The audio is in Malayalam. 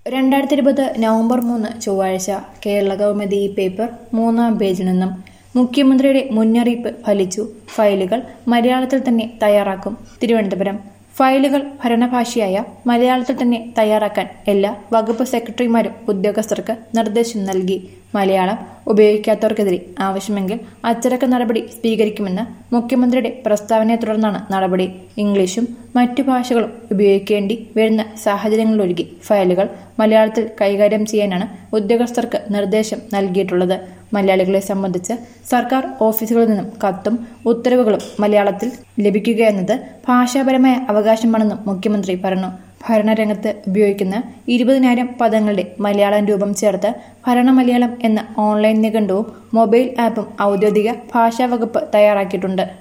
രണ്ടായിരത്തി ഇരുപത് നവംബർ മൂന്ന് ചൊവ്വാഴ്ച കേരള ഗവൺമെന്റ് ഈ പേപ്പർ മൂന്നാം പേജിൽ നിന്നും മുഖ്യമന്ത്രിയുടെ മുന്നറിയിപ്പ് ഫലിച്ചു ഫയലുകൾ മലയാളത്തിൽ തന്നെ തയ്യാറാക്കും തിരുവനന്തപുരം ഫയലുകൾ ഭരണഭാഷയായ മലയാളത്തിൽ തന്നെ തയ്യാറാക്കാൻ എല്ലാ വകുപ്പ് സെക്രട്ടറിമാരും ഉദ്യോഗസ്ഥർക്ക് നിർദ്ദേശം നൽകി മലയാളം ഉപയോഗിക്കാത്തവർക്കെതിരെ ആവശ്യമെങ്കിൽ അച്ചടക്ക നടപടി സ്വീകരിക്കുമെന്ന് മുഖ്യമന്ത്രിയുടെ പ്രസ്താവനയെ തുടർന്നാണ് നടപടി ഇംഗ്ലീഷും മറ്റു ഭാഷകളും ഉപയോഗിക്കേണ്ടി വരുന്ന സാഹചര്യങ്ങളിലൊരുക്കി ഫയലുകൾ മലയാളത്തിൽ കൈകാര്യം ചെയ്യാനാണ് ഉദ്യോഗസ്ഥർക്ക് നിർദ്ദേശം നൽകിയിട്ടുള്ളത് മലയാളികളെ സംബന്ധിച്ച് സർക്കാർ ഓഫീസുകളിൽ നിന്നും കത്തും ഉത്തരവുകളും മലയാളത്തിൽ ലഭിക്കുക എന്നത് ഭാഷാപരമായ അവകാശമാണെന്നും മുഖ്യമന്ത്രി പറഞ്ഞു ഭരണരംഗത്ത് ഉപയോഗിക്കുന്ന ഇരുപതിനായിരം പദങ്ങളുടെ മലയാളം രൂപം ചേർത്ത് ഭരണമലയാളം എന്ന ഓൺലൈൻ നിഘണ്ടുവും മൊബൈൽ ആപ്പും ഔദ്യോഗിക ഭാഷാ വകുപ്പ് തയ്യാറാക്കിയിട്ടുണ്ട്